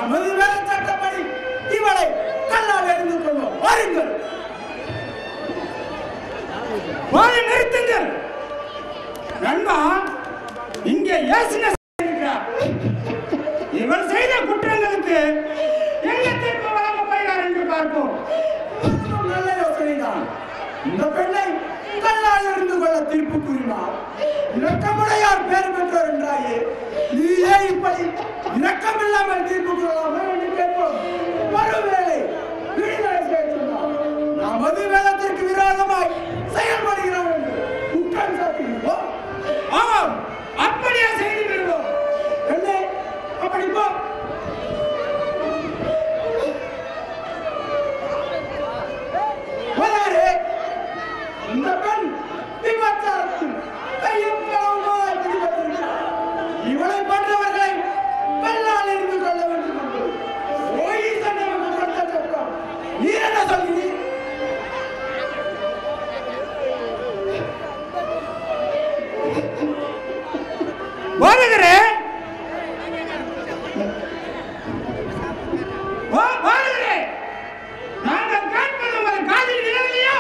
நமது வேலை சட்டப்படி இவளை கல்லால் எறிந்து கொள்வோம் வாருங்கள் போதை நிறுத்துங்கள் நண்பா இங்கே ஏசின இருக்கிறார் இவர் செய்த குற்றங்களுக்கு என்ன தீர்ப்பு வழங்க போகிறார் என்று பார்ப்போம் நல்ல யோசனைதான் இந்த பெண்ணை கல்லால் எறிந்து கொள்ள தீர்ப்பு கூறினார் இரக்கமுடையார் பேர் பெற்றோர் என்றாயே நீயே இப்படி இரக்கமில்லாமல் தீர்ப்பு கூறலாமா என்று கேட்போம் ஒருவேளை விடுதலை செய்ய சொன்னால் நமது வேதத்திற்கு விரோதமாய் செயல்படுகிறோம் என்று குற்றம் சாட்டுகிறோம் ஆமாம் அப்படியே செய்து விடுவோம் என்ன அப்படி போ வராரே இந்த பெண் விபச்சாரத்தில் கையும் களவுமாய் பிடிபட்டிருக்கிறார் இவளை போன்றவர்களை கல்லால் இருந்து கொள்ள வேண்டும் என்று ஓய் சண்டை கொடுத்த சட்டம் நீ என்ன சொல்கிறீர் போதகரே ஓ போதகரே நாங்கள் கேட்பது உங்கள் காதில் விழவில்லையோ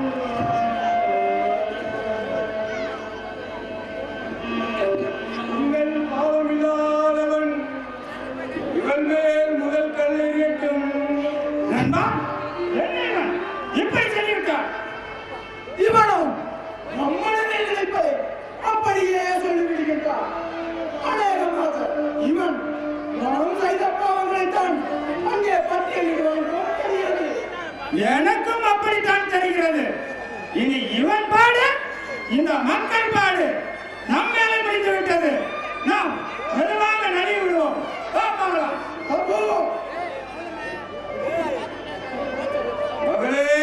உங்கள் பாவமில்லாதவன் இவன் மேல் முதல் கல்லெறியட்டும் நண்பா என்ன இவன்? இப்படி சொல்லிவிட்டார் இவனும் நம்மளே நினைப்பதை அப்படியே சொல்லிவிடுகின்றான் அநேகமாக இவன் நானும் செய்த பாவங்களைத்தான் அங்கே பட்டியலிடுவான் போல் தெரிகிறது எனக்கும் அப்படித்தான் தெரிகிறது இனி இவன் பாடு இந்த மக்கள் பாடு நம் மேலே முடிந்து விட்டது நாம் மெதுவாக நழுவி விடுவோம் வா பார்க்கலாம் அப்போ மகளே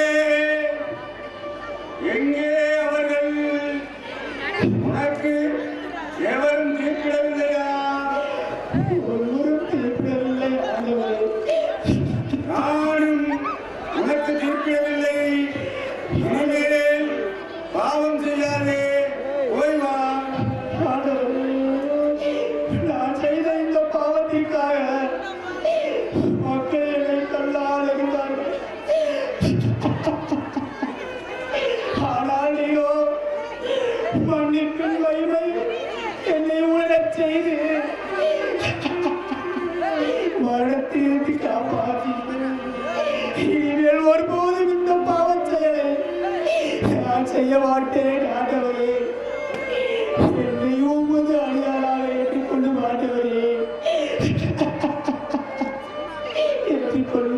எங்கே அவர்கள் உனக்கு எவரும் தீர்ப்பிடவில்லையா ஒருவரும் திருப்பிடவில்லை ஆண்டவரே நானும் உனக்கு தீர்ப்பிடவில்லை இனிமேல் பாவம் செய்யாதே போய் வா ஆண்டவரே நான் செய்த இந்த பாவத்திற்காக மக்கள் என்னை கல்லால் எறிந்தார்கள் ஆனால் நீயோ மன்னிப்பின் வலிமை என்னை உணரச் செய்து மரணத்திலிருந்து காப்பாற்றி இனிமேல் ஒருபோதும் இந்த பாவம் செயலை நான் செய்ய மாட்டேன் ஆண்டவரே என்னையும் உமது அடியாளாக ஏற்றுக்கொண்டு மாட்டவரே ஏற்றுக்கொள்ளு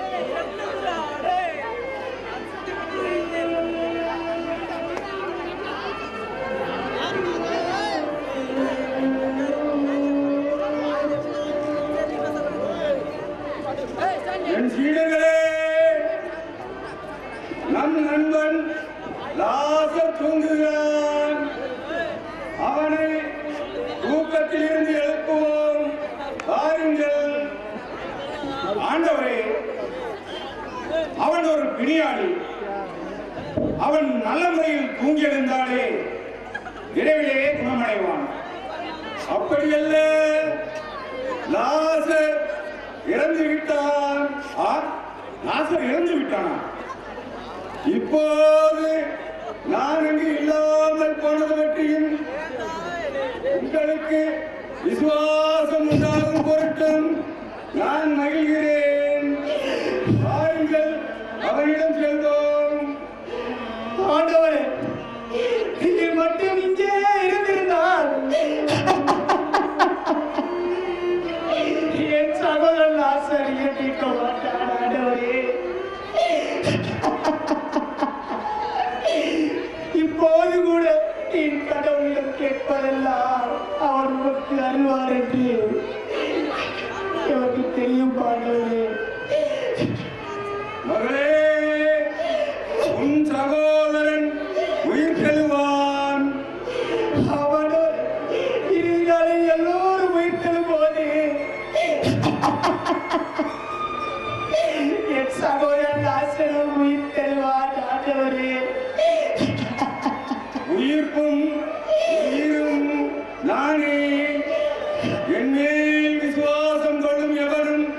என் சீடர்களே நம் நண்பன் லாசர் தூங்குகிறான் அவனை தூக்கத்தில் இருந்து எழுப்புவோம் பாருங்கள் ஆண்டவரே அவன் ஒரு பிணியாளி அவன் நல்ல முறையில் தூங்கி எழுந்தாலே விரைவிலே குணமடைவான் அப்படியல்ல லாசர் இறந்து விட்டான் ஆ, லாசர் இறந்து விட்டானா இப்போது நான் அங்கு இல்லாமல் போனது பற்றியும் உங்களுக்கு விசுவாசம் உண்டாகும் பொருட்டும் நான் மகிழ்கிறேன் வாருங்கள் அவனிடம் செல்வோம் ஆண்டவரே நீர் மட்டும் இங்கே இருந்திருந்தால் என் சகோதரன் லாசர் இயற்றிக்க மாட்டான் ஆண்டவரே இப்போது கூட என் கடவுளிடம் கேட்பதெல்லாம் அவர் உமக்கு அருள்வார் என்று எனக்கு தெரியும் ஆண்டவரே மகளே உன் சகோதரன் உயிர் தெழுவான் அவனோ இறுதியாலே எல்லோரும் உயிர்த்தெழும் போது என் சகோதரன் லாசரும் உயிர்த்தெழுவார் ஆண்டவரே உயிர்ப்பும் உயிரும் நானே என் மேல் விசுவாசம் கொள்ளும் எவரும்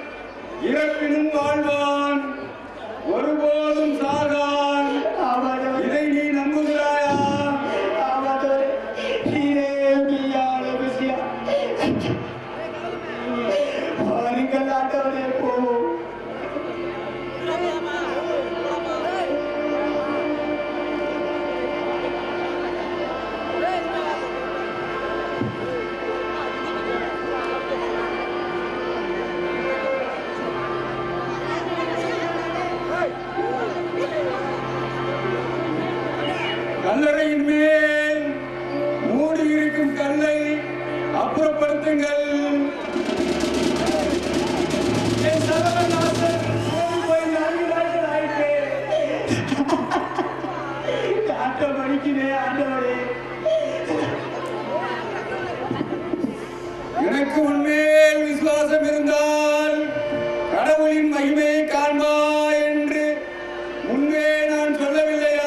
நீரே மெய்யான மெசியா பாருங்கள் ஆண்டவரே போ கல்லறையின் மேல் மூடி இருக்கும் கல்லை அப்புறப்படுத்துங்கள் என் சகோதரநாதன் ஓடி போய் நான்கு நாட்கள் ஆயிற்று. காட்ட மணிக்குனே ஆண்டவரே எனக்கு உன்மேல் விசுவாசம் இருந்தால் கடவுளின் மகிமையை காண்பா என்று முன்பே நான் சொல்லவில்லையா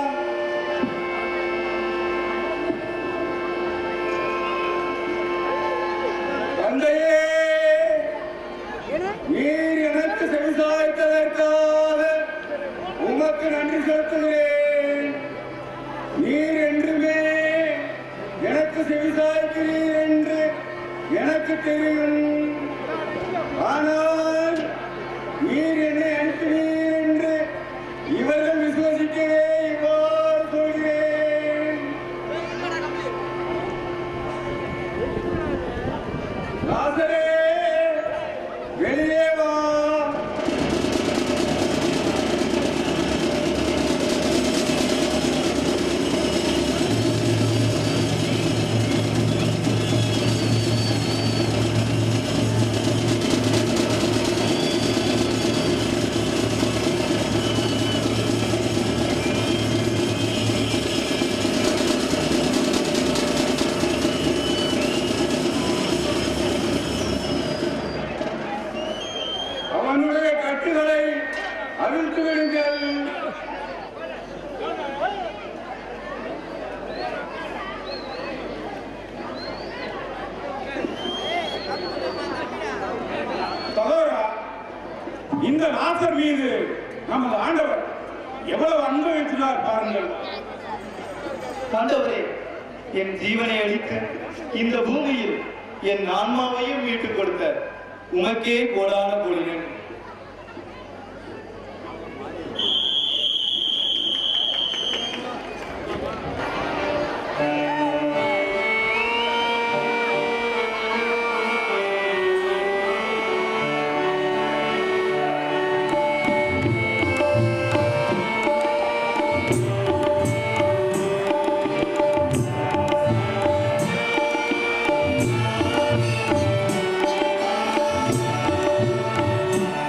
தந்தையே நீர் எனக்கு செவிசாய்த்ததற்காக உமக்கு நன்றி செலுத்துகிறேன் நீர் என்றுமே எனக்கு செவிசாய்க்கிறீர் என்று எனக்கு தெரியும் ஆனால் நீர் என்னை அனுப்பினீர் என்று இவர்கள் விசுவசிக்கவே இவ்வாறு சொல்கிறேன் லாசரே வெளியே வா அவனுடைய கட்டுகளை அவிழ்த்து விடுங்கள் சகோதரா இந்த நாசர் மீது நமது ஆண்டவர் எவ்வளவு அன்பு வைத்தினார் பாருங்கள் ஆண்டவரே என் ஜீவனை அளிக்க இந்த பூமியில் என் ஆன்மாவையும் மீட்டுக் கொடுத்த உமக்கே கோடான கோடி நன்றி ஆ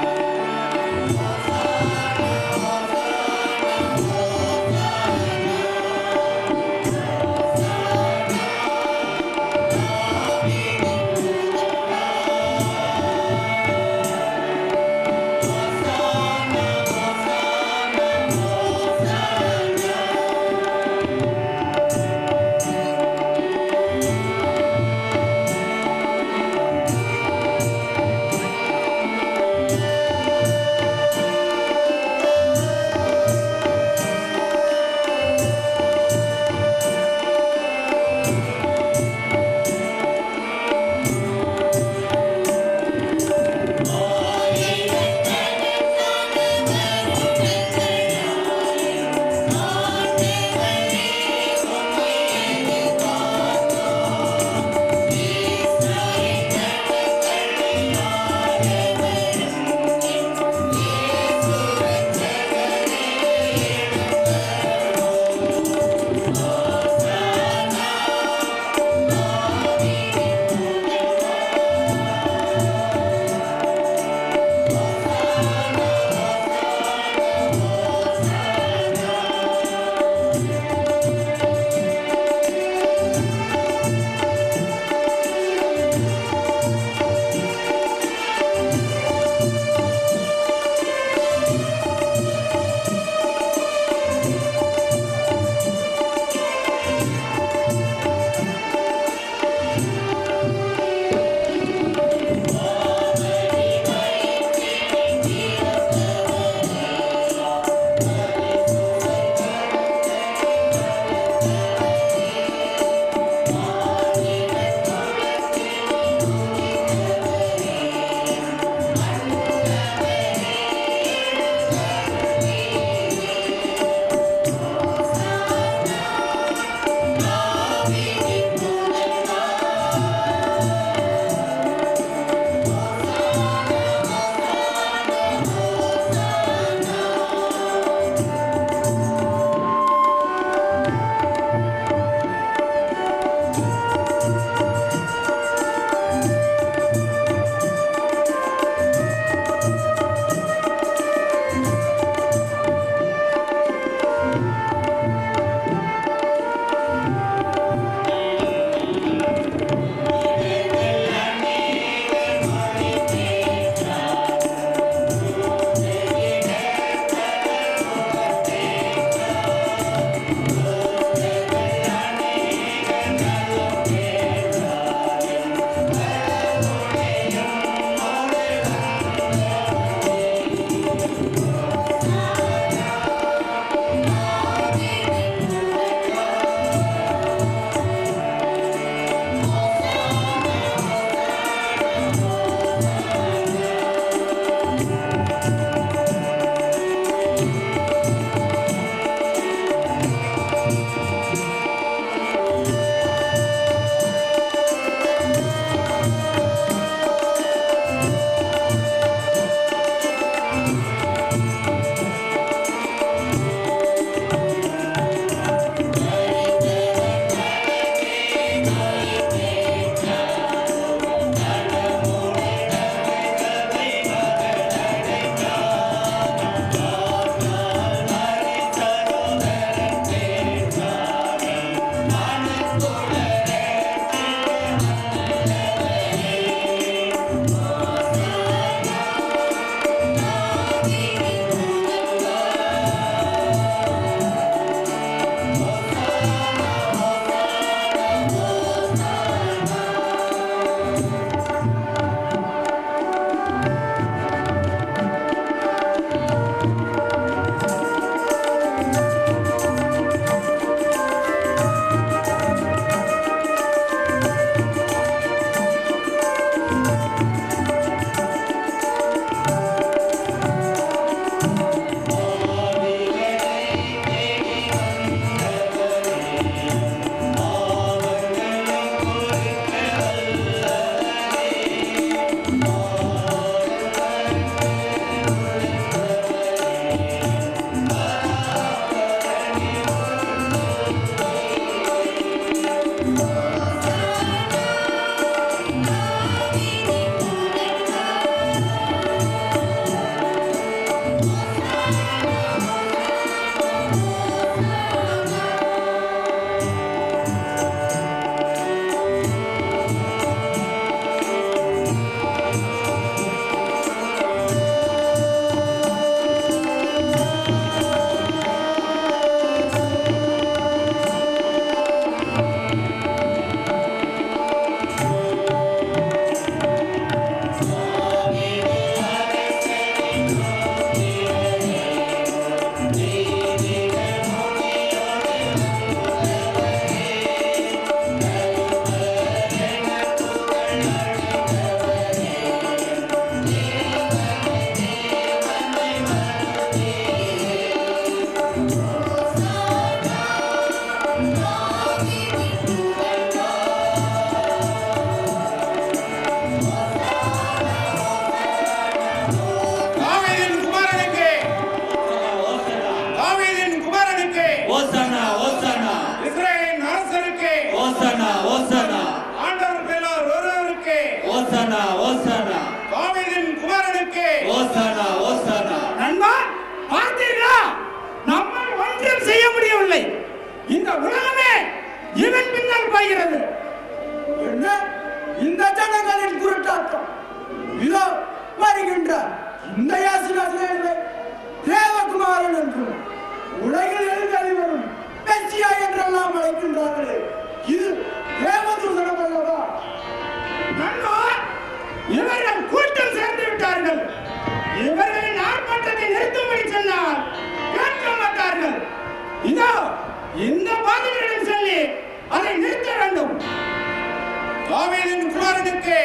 பட்டணங்களின் குருட்டாட்டம் இதோ வருகின்ற இந்த யாசினாசிரியர்களை தேவகுமாரன் என்றும் உலகில் எழுந்தறி வரும் பெஸ்டியா என்றெல்லாம் அழைக்கின்றார்களே இது தேவதூதனம் அல்லவா நண்பா இவர்கள் கூட்டம் சேர்ந்து விட்டார்கள் இவர்களின் ஆர்ப்பாட்டத்தை நிறுத்தும்படி சொன்னால் கேட்க மாட்டார்கள் இதோ இந்த பாதைகளிடம் சொல்லி அதை நிறுத்த வேண்டும் தாவீதின் குமாரனுக்கு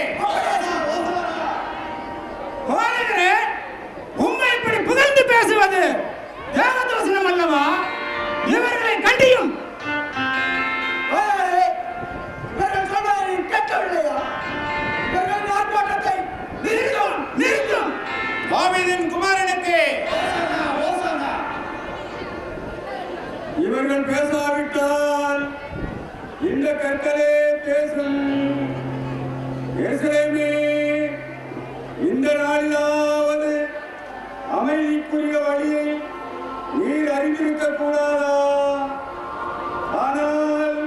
பாலகரே உண்மை இப்படி புகழ்ந்து பேசுவது தேவதோசனம் அல்லவா இவர்களை கண்டியும் ஆனாலே இவர்கள் சொன்னதை கேட்கவில்லையா இவர்களின் ஆர்ப்பாட்டத்தை நிறுத்தும் நிறுத்தும் தாவீதின் குமாரனுக்கு இவர்கள் பேசாவிட்டால் இந்த கற்களே பேசும் எருசலேமே இந்த நாளிலாவது அமைதிக்குரிய வழியை நீர் அறிந்திருக்க கூடாதா ஆனால்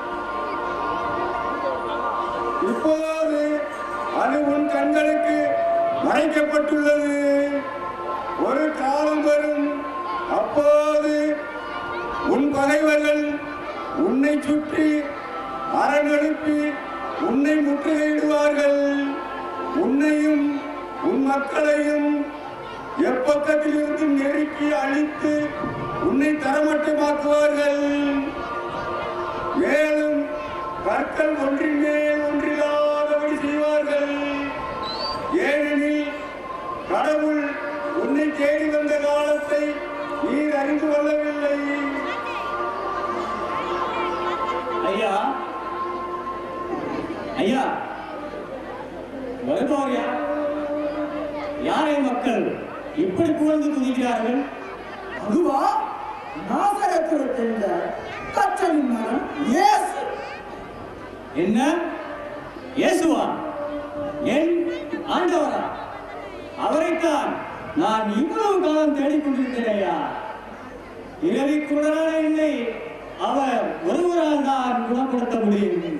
இப்போது அது உன் கண்களுக்கு மறைக்கப்பட்டுள்ளது ஒரு காலம் வரும் அப்போது உன் பகைவர்கள் உன்னை சுற்றி அரங்கெழுப்பி உன்னை முற்றுகையிடுவார்கள் உன்னையும் உன் மக்களையும் எப்பக்கத்திலிருந்து நெருக்கி அழித்து உன்னை தரமட்டமாக்குவார்கள் மேலும் கற்கள் ஒன்றின் மேல் ஒன்றில்லாதபடி செய்வார்கள் ஏனெனில் கடவுள் உன்னை தேடி வந்த காலத்தை நீர் அறிந்து கொள்ளவில்லை ஐயா ஐயா வருபவர் யார் யாரை மக்கள் இப்படி புகழ்ந்து துதிக்கிறார்கள் அதுவா நாசரத்தில் தெரிந்த கற்றலின் மகன் இயேசு என்ன இயேசுவா என் ஆண்டவரா அவரைத்தான் நான் இவ்வளவு காலம் தேடிக்கொண்டிருக்கிறேன் ஐயா இரவிக்குடனான என்னை அவர் ஒருவரால் தான் குணப்படுத்த முடியும்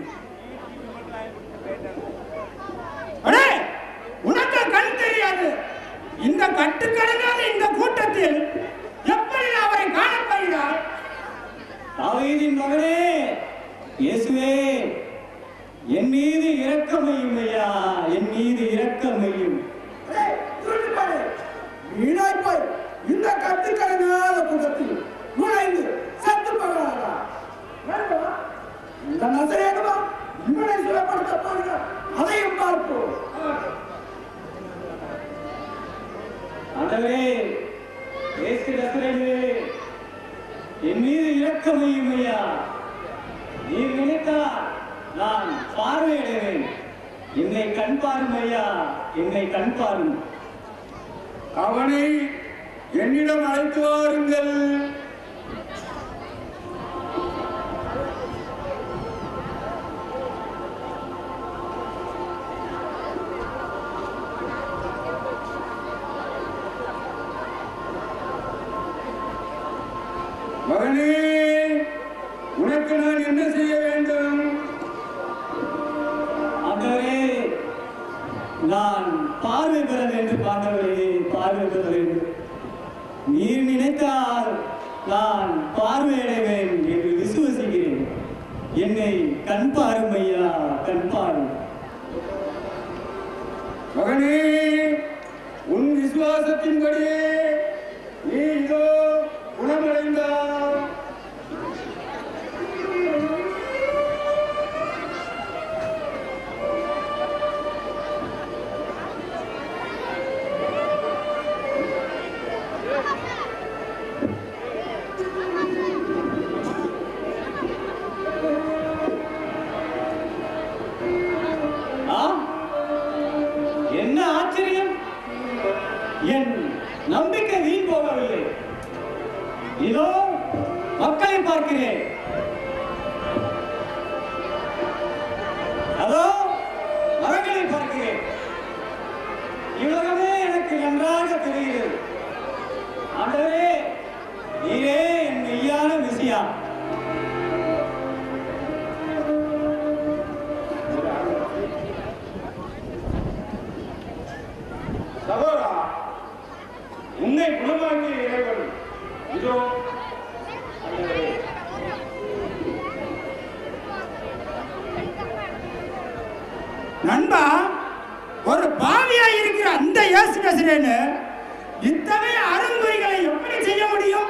அடே உனக்கு கண் தெரியாது இந்த கட்டுக்கடங்காத இந்த கூட்டத்தில் எப்படி அவரை காணப்படுகிறார் தாவீதின் மகனே இயேசுவே என் மீது இரக்கமையும் ஐயா என் மீது இரக்கமையும் ஏய், திருட்டுப்படை, வீணாய் போய் இந்த கட்டுக்கடங்காத கூட்டத்தில் நுழைந்து செத்து போகிறாரா வேண்டாம். இந்த நசரேனுமா இவனை சுலப்படுத்த போகிறார் அதையும் பார்ப்போம் ஆண்டவரே இயேசு நசரேயே என் மீது இரக்கமையும் ஐயா நீர் நினைத்தால் நான் பார்வையிடுவேன் என்னை கண் பாரும் ஐயா என்னை கண் பாரும் அவனை என்னிடம் அழைத்து வாருங்கள் மகனே உனக்கு நான் என்ன செய்ய வேண்டும் ஆண்டவரே நான் பார்வை பெற வேண்டும் ஆண்டவரே பார்வை பெற வேண்டும் நீர் நினைத்தால் நான் பார்வையடைவேன் என்று விசுவசிக்கிறேன் என்னை கண் பாரும் ஐயா கண் பாரும் மகனே உன் விசுவாசத்தின்படியே நீ இதோ குணமடைந்தார் ஆ என்ன ஆச்சரியம் என் நம்பிக்கை வீண் போகவில்லை இதோ மக்களை பார்க்கிறேன் அதோ மரங்களை பார்க்கிறேன் இவ்வுலகமே எனக்கு நன்றாக தெரிகிறது ஆண்டவரே நீரே என் மெய்யான விசியா நண்பா ஒரு பாவியா இருக்கிற அந்த இயேசு பேசுறேன்னு இத்தகைய அருங்குறிகளை எப்படி செய்ய முடியும்